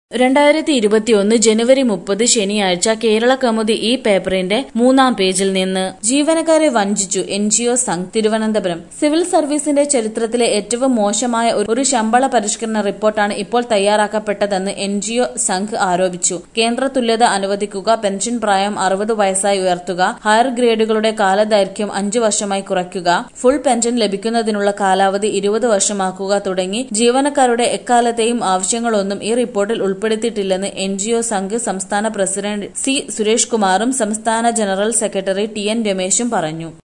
രണ്ടായിരത്തി ഇരുപത്തിയൊന്ന് ജനുവരി മുപ്പത് ശനിയാഴ്ച കേരള കൗമുദി ഈ പേപ്പറിന്റെ മൂന്നാം പേജിൽ നിന്ന് ജീവനക്കാരെ വഞ്ചിച്ചു N G O Sangh Thiruvananthapuram civil സർവീസിന്റെ ചരിത്രത്തിലെ ഏറ്റവും മോശമായ ഒരു- ഒരു ശമ്പള പരിഷ്കരണ റിപ്പോർട്ടാണ് ഇപ്പോൾ തയ്യാറാക്കപ്പെട്ടതെന്ന് എൻ ജി ഒ സംഘ് ആരോപിച്ചു കേന്ദ്ര തുല്യത അനുവദിക്കുക പെൻഷൻ പ്രായം അറുപത് വയസ്സായി ഉയർത്തുക ഹയർ ഗ്രേഡുകളുടെ കാലദൈർഘ്യം അഞ്ചു വർഷമായി കുറയ്ക്കുക ഫുൾ പെൻഷൻ ലഭിക്കുന്നതിനുള്ള കാലാവധി ഇരുപത് വർഷമാക്കുക തുടങ്ങി ജീവനക്കാരുടെ എക്കാലത്തെയും ആവശ്യങ്ങളൊന്നും ഈ റിപ്പോർട്ടിൽ ഉൾപ്പെടുത്തിയിട്ടില്ലെന്ന് എൻ ജി ഒ സംഘ് സംസ്ഥാന പ്രസിഡന്റ് സി സുരേഷ് കുമാറും സംസ്ഥാന ജനറൽ സെക്രട്ടറി ടി എൻ രമേശും പറഞ്ഞു